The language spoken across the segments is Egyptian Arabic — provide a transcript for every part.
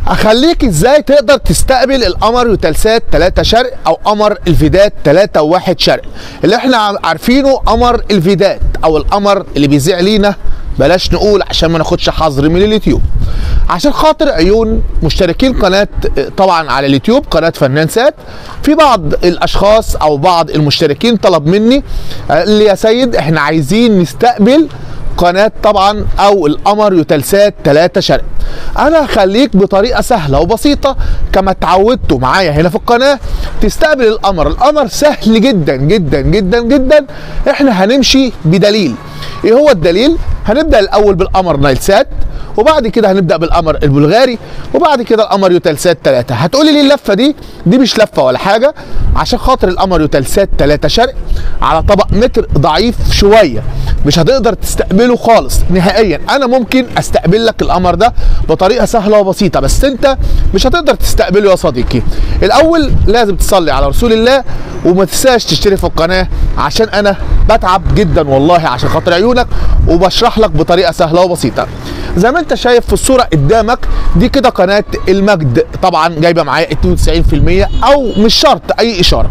اخليك ازاي تقدر تستقبل القمر يوتلسات 3 شرق او قمر الفيدات 3 و1 شرق اللي احنا عارفينه قمر الفيدات او القمر اللي بيذيع لينا بلاش نقول عشان ما ناخدش حظر من اليوتيوب عشان خاطر عيون مشتركين قناه طبعا على اليوتيوب قناه فنان سات في بعض الاشخاص او بعض المشتركين طلب مني قال لي يا سيد احنا عايزين نستقبل قناه طبعا او القمر يوتلسات 3 شرق انا هخليك بطريقه سهله وبسيطه كما اتعودتوا معايا هنا في القناه تستقبل القمر القمر سهل جدا جدا جدا جدا احنا هنمشي بدليل ايه هو الدليل هنبدا الاول بالقمر نايلسات وبعد كده هنبدا بالقمر البلغاري وبعد كده القمر يوتلسات 3 هتقولي ليه اللفه دي دي مش لفه ولا حاجه عشان خاطر القمر يوتلسات 3 شرق على طبق متر ضعيف شويه مش هتقدر تستقبله خالص نهائيا انا ممكن استقبل لك القمر ده بطريقه سهله وبسيطه بس انت مش هتقدر تستقبله يا صديقي الاول لازم تصلي على رسول الله وما تنساش تشترك في القناه عشان انا بتعب جدا والله عشان خاطر عيونك وبشرح لك بطريقه سهله وبسيطه زي ما انت شايف في الصوره قدامك دي كده قناه المجد طبعا جايبه معايا 92% او مش شرط اي اشاره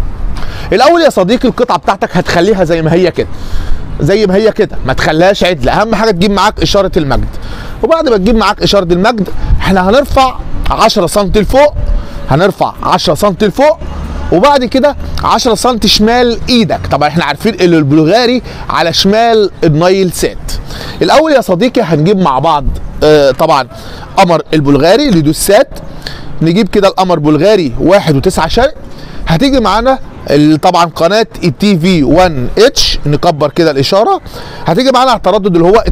الاول يا صديقي القطعه بتاعتك هتخليها زي ما هي كده زي ما هي كده ما تخليهاش عدله اهم حاجه تجيب معاك اشاره المجد وبعد ما تجيب معاك اشاره المجد احنا هنرفع 10 سم لفوق هنرفع 10 سم لفوق وبعد كده 10 سم شمال ايدك طبعا احنا عارفين ان البلغاري على شمال النايل سات الاول يا صديقي هنجيب مع بعض اه طبعا قمر البلغاري لدوسات نجيب كده القمر بلغاري واحد وتسعة شرق هتيجي معانا طبعا قناه التي في 1 اتش نكبر كده الاشاره هتيجي معانا على التردد اللي هو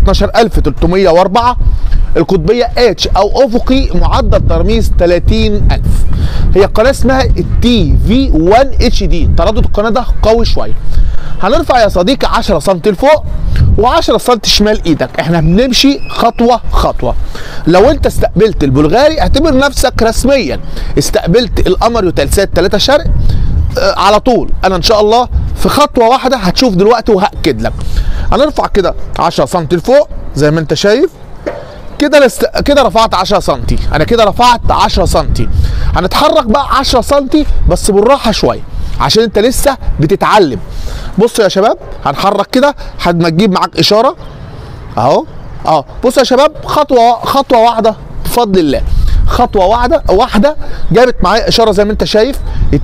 12304 القطبيه اتش او افقي معدل ترميز 30000 هي القناه اسمها التي في 1 اتش دي تردد القناه ده قوي شويه هنرفع يا صديقي 10 سم لفوق و10 سم شمال ايدك احنا بنمشي خطوه خطوه لو انت استقبلت البلغاري اعتبر نفسك رسميا استقبلت القمر يوتلسات 3 شرق آه على طول انا ان شاء الله في خطوه واحده هتشوف دلوقتي وهاكد لك هنرفع كده 10 سم لفوق زي ما انت شايف كده لست... كده رفعت 10 سم انا كده رفعت 10 سم هنتحرك بقى 10 سم بس بالراحه شويه عشان انت لسه بتتعلم بصوا يا شباب هنحرك كده لحد ما تجيب معاك اشاره اهو اه بصوا يا شباب خطوه خطوه واحده بفضل الله خطوه واحده واحده جابت معايا اشاره زي ما انت شايف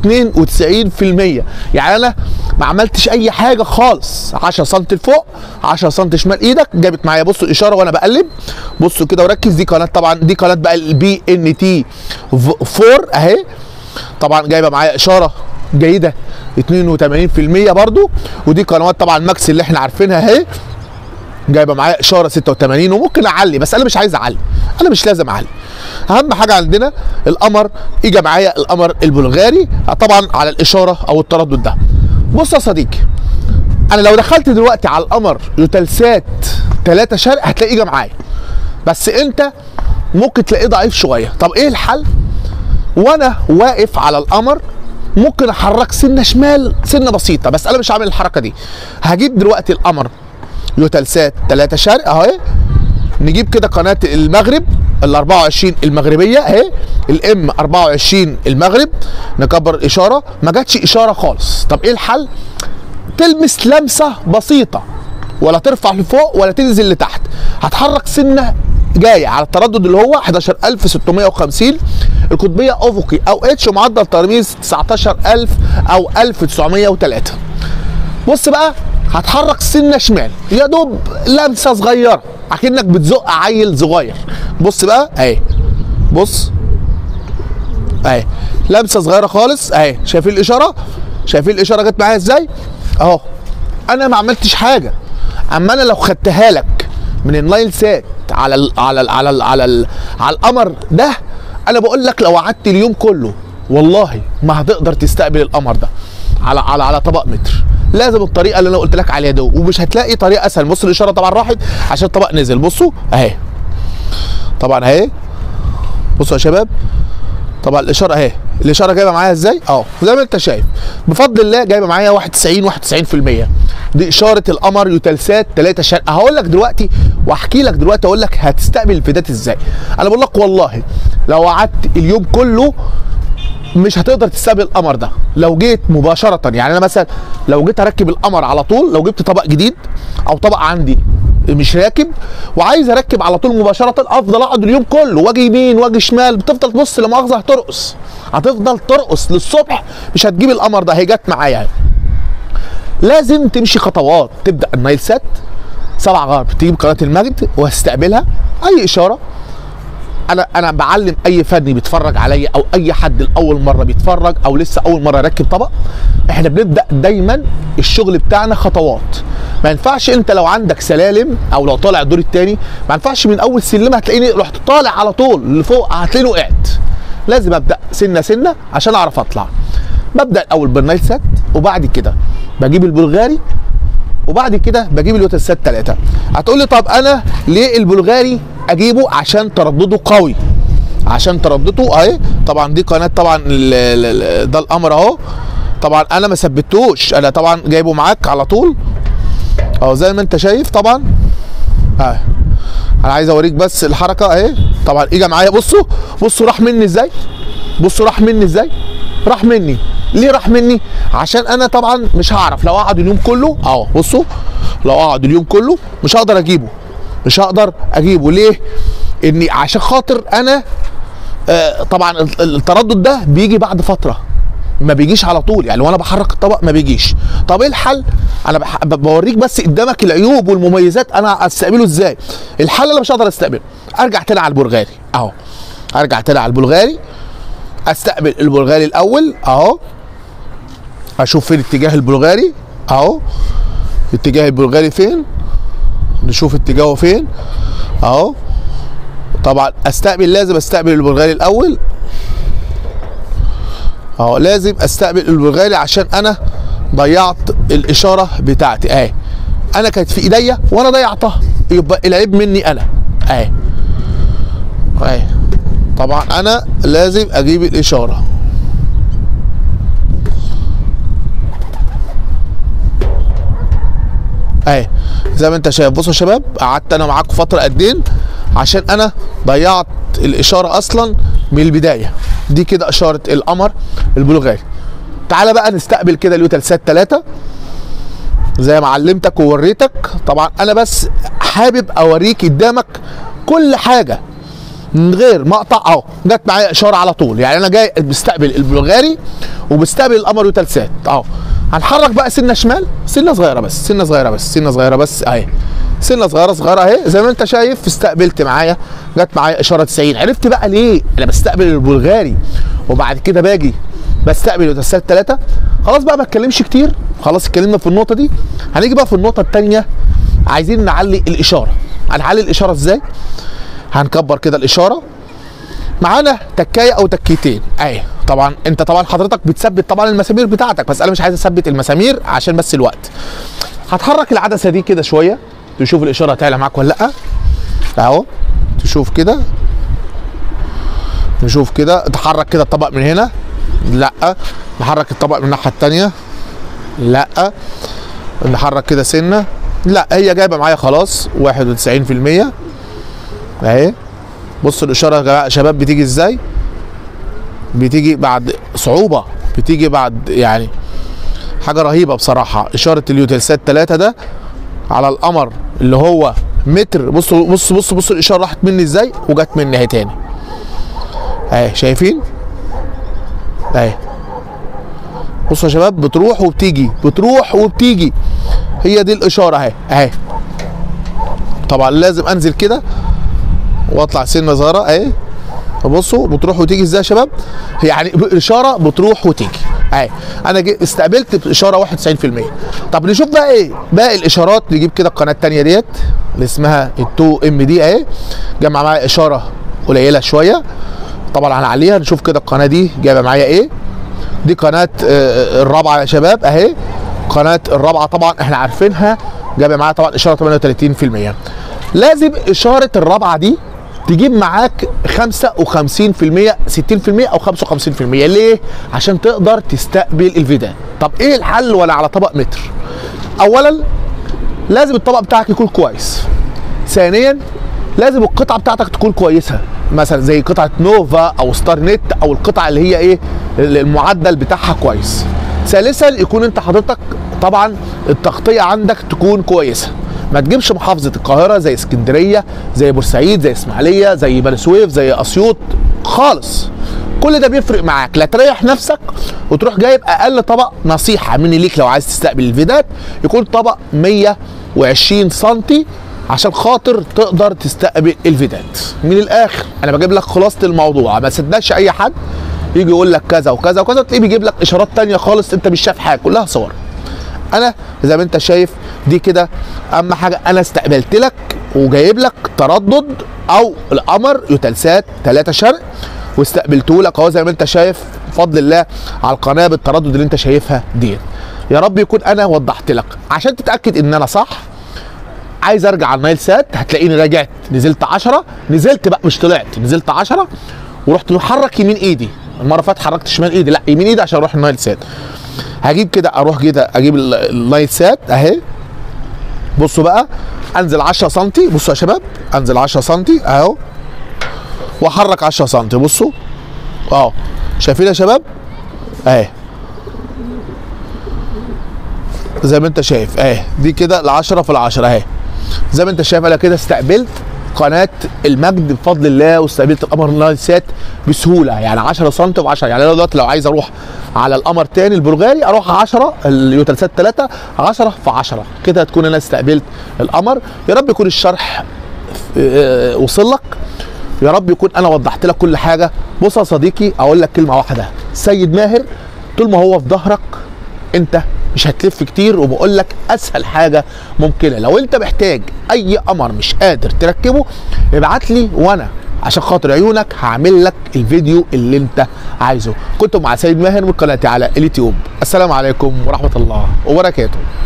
92% يعني انا ما عملتش اي حاجه خالص 10 سم لفوق 10 سم شمال ايدك جابت معايا بصوا الاشاره وانا بقلب بصوا كده وركز دي قناه طبعا دي قناه بقى البي ان تي 4 اهي طبعا جايبه معايا اشاره جيده 82% برضو ودي قنوات طبعا ماكس اللي احنا عارفينها اهي جايبه معايا اشاره 86 وممكن اعلي بس انا مش عايز اعلي انا مش لازم اعلي اهم حاجه عندنا القمر اجى معايا القمر البلغاري طبعا على الاشاره او التردد ده بص يا صديقي انا لو دخلت دلوقتي على القمر يوتلسات 3 شرق هتلاقيه جه معايا بس انت ممكن تلاقيه ضعيف شويه طب ايه الحل وانا واقف على القمر ممكن احرك سنه شمال سنه بسيطه بس انا مش عامل الحركه دي هجيب دلوقتي القمر يوتلسات 3 شرق اهي نجيب كده قناه المغرب ال 24 المغربيه اهي الام 24 المغرب نكبر الاشاره ما جاتش اشاره خالص طب ايه الحل تلمس لمسه بسيطه ولا ترفع لفوق ولا تنزل لتحت هتحرك سنه جايه على التردد اللي هو 11650 القطبيه افقي او اتش معدل ترميز 19000 او 1903 بص بقى هتحرك سنه شمال يا دوب لمسه صغيره اكنك بتزق عيل صغير بص بقى اهي بص اهي لمسه صغيره خالص اهي شايفين الاشاره شايفين الاشاره جت معايا ازاي اهو انا ما عملتش حاجه اما انا لو خدتها لك من النايل سات على ال على ال على ال على ال على القمر ده انا بقول لك لو قعدت اليوم كله والله ما هتقدر تستقبل القمر ده على على على طبق متر لازم الطريقه اللي انا قلت لك عليها دي ومش هتلاقي طريقه اسهل بص الاشاره طبعا راحت عشان الطبق نزل بصوا اهي طبعا اهي بصوا يا شباب طبعا الاشاره اهي الاشاره جايبه معايا ازاي اه زي ما انت شايف بفضل الله جايبه معايا 91 91% دي اشاره القمر يوتلسات 3 شرق هقول لك دلوقتي واحكي لك دلوقتي اقول لك هتستقبل الفيدات ازاي انا بقول لك والله لو قعدت اليوم كله مش هتقدر تستقبل القمر ده لو جيت مباشره يعني انا مثلا لو جيت اركب القمر على طول لو جبت طبق جديد او طبق عندي مش راكب وعايز اركب على طول مباشره افضل اقعد اليوم كله واجي يمين واجي شمال بتفضل تبص لا مؤاخذه هترقص هتفضل ترقص للصبح مش هتجيب القمر ده هي جت معايا يعني. لازم تمشي خطوات تبدا النايل سات سبع غرب تجيب قناه المجد وهستقبلها اي اشاره انا انا بعلم اي فني بيتفرج عليا او اي حد لاول مره بيتفرج او لسه اول مره يركب طبق احنا بنبدا دايما الشغل بتاعنا خطوات ما ينفعش انت لو عندك سلالم او لو طالع الدور الثاني ما ينفعش من اول سلمه هتلاقيني رحت طالع على طول لفوق هتلاقيني وقعت لازم ابدا سنه سنه عشان اعرف اطلع ببدا الاول بالنايل سات وبعد كده بجيب البلغاري وبعد كده بجيب اليوتسات 3 هتقول لي طب انا ليه البلغاري اجيبه عشان تردده قوي عشان تردده اهي طبعا دي قناه طبعا ال- ال- ال- ده الامر اهو طبعا انا ما ثبتوش انا طبعا جايبه معاك على طول اهو زي ما انت شايف طبعا اهي انا عايز اوريك بس الحركه اهي طبعا اجى معايا بصوا بصوا راح مني ازاي بصوا راح مني ازاي راح مني ليه راح مني عشان انا طبعا مش هعرف لو اقعد اليوم كله اهو بصوا لو اقعد اليوم كله مش هقدر اجيبه مش هقدر اجيبه ليه اني عشان خاطر انا آه طبعا ال- ال- التردد ده بيجي بعد فتره ما بيجيش على طول يعني وانا بحرك الطبق ما بيجيش طب ايه الحل انا بح... ب- بوريك بس قدامك العيوب والمميزات انا استقبله ازاي الحل اللي مش هقدر استقبله ارجع تاني على البلغاري اهو ارجع تاني على البلغاري استقبل البلغاري الاول اهو اشوف فين اتجاه البلغاري اهو اتجاه البلغاري فين نشوف اتجاهه فين اهو طبعا استقبل لازم استقبل البلغاري الاول اهو لازم استقبل البلغاري عشان انا ضيعت الاشاره بتاعتي اهي انا كانت في ايديا وانا ضيعتها يبقى العيب مني انا اهي اهي طبعا انا لازم اجيب الاشاره اهي زي ما انت شايف بصوا يا شباب قعدت انا معاكم فتره قد ايه عشان انا ضيعت الاشاره اصلا من البدايه دي كده اشاره القمر البلغاري تعالى بقى نستقبل كده اليوتلسات 3 زي ما علمتك ووريتك طبعا انا بس حابب اوريك قدامك كل حاجه من غير مقطع اهو جت معايا اشاره على طول يعني انا جاي بستقبل البلغاري وبستقبل القمر وتلسات اهو هنحرك بقى سنه شمال سنه صغيره بس سنه صغيره بس سنه صغيره بس اهي سنه صغيره صغيره اهي زي ما انت شايف استقبلت معايا جت معايا اشاره 90 عرفت بقى ليه انا بستقبل البلغاري وبعد كده باجي بستقبل وتلسات 3 خلاص بقى ما اتكلمش كتير خلاص اتكلمنا في النقطه دي هنيجي بقى في النقطه الثانيه عايزين نعلي الاشاره هنعلي الاشاره ازاي هنكبر كده الاشاره معانا تكايه او تكيتين اهي طبعا انت طبعا حضرتك بتثبت طبعا المسامير بتاعتك بس انا مش عايز اثبت المسامير عشان بس الوقت هتحرك العدسه دي كده شويه تشوف الاشاره هتعلى معاك ولا لا اهو تشوف كده نشوف كده تحرك كده الطبق من هنا لا نحرك الطبق من الناحيه الثانيه لا نحرك كده سنه لا هي جايبه معايا خلاص 91% اهي بص الاشاره يا جماعه شباب بتيجي ازاي بتيجي بعد صعوبه بتيجي بعد يعني حاجه رهيبه بصراحه اشاره اليوتلسات 3 ده على القمر اللي هو متر بص بص بص بص الاشاره راحت مني ازاي وجت مني اهي تاني اهي شايفين اهي بصوا يا شباب بتروح وبتيجي بتروح وبتيجي هي دي الاشاره اهي اهي طبعا لازم انزل كده واطلع سنه صغيره اهي بصوا بتروح وتيجي ازاي يا شباب يعني اشاره بتروح وتيجي اهي انا جي استقبلت باشاره 91% طب نشوف بقى ايه باقي الاشارات نجيب كده القناه الثانيه ديت اللي اسمها ال2 ام دي اهي جمع معايا اشاره قليله شويه طبعا هنعليها نشوف كده القناه دي جايبه معايا ايه دي قناه آه، الرابعه يا شباب اهي قناه الرابعه طبعا احنا عارفينها جايبه معايا طبعا اشاره 38% لازم اشاره الرابعه دي تجيب معاك 55% 60% او 55% ليه؟ عشان تقدر تستقبل الفيدان طب ايه الحل وانا على طبق متر؟ اولا لازم الطبق بتاعك يكون كويس ثانيا لازم القطعه بتاعتك تكون كويسه مثلا زي قطعه نوفا او ستار نت او القطع اللي هي ايه المعدل بتاعها كويس ثالثا يكون انت حضرتك طبعا التغطيه عندك تكون كويسه ما تجيبش محافظه القاهره زي اسكندريه زي بورسعيد زي اسماعيليه زي بني سويف زي اسيوط خالص كل ده بيفرق معاك لا تريح نفسك وتروح جايب اقل طبق نصيحه مني ليك لو عايز تستقبل الفيدات يكون طبق 120 سنتي عشان خاطر تقدر تستقبل الفيدات من الاخر انا بجيب لك خلاصه الموضوع ما تصدقش اي حد يجي يقول لك كذا وكذا وكذا تلاقيه بيجيب لك اشارات تانية خالص انت مش شايف حاجه كلها صور انا زي ما انت شايف دي كده اهم حاجه انا استقبلت لك وجايب لك تردد او القمر يوتلسات 3 شرق واستقبلته لك اهو زي ما انت شايف بفضل الله على القناه بالتردد اللي انت شايفها دي يا رب يكون انا وضحت لك عشان تتاكد ان انا صح عايز ارجع على النايل سات هتلاقيني رجعت نزلت 10 نزلت بقى مش طلعت نزلت 10 ورحت محرك يمين ايدي المره اللي فاتت حركت شمال ايدي لا يمين ايدي عشان اروح النايل سات هجيب كده اروح كده اجيب ال- النايل سات اهي بصوا بقى انزل 10 سم بصوا يا شباب انزل 10 سم اهو واحرك 10 سم بصوا اهو شايفين يا شباب اهي زي ما انت شايف اهي دي كده ال 10 في ال 10 اهي زي ما انت شايف انا كده استقبلت قناه المجد بفضل الله واستقبلت القمر نايل سات بسهوله يعني 10 سم ب 10 يعني انا دلوقتي لو عايز اروح على القمر تاني البلغاري اروح 10 اليوتلسات 3 10 في 10 كده هتكون انا استقبلت القمر يا رب يكون الشرح اه، وصل لك يا رب يكون انا وضحت لك كل حاجه بص يا صديقي اقول لك كلمه واحده سيد ماهر طول ما هو في ظهرك انت مش هتلف كتير وبقول لك اسهل حاجه ممكنه لو انت محتاج اي قمر مش قادر تركبه ابعت لي وانا عشان خاطر عيونك هعمل لك الفيديو اللي انت عايزه كنت مع سيد ماهر من قناتي على اليوتيوب السلام عليكم ورحمه الله وبركاته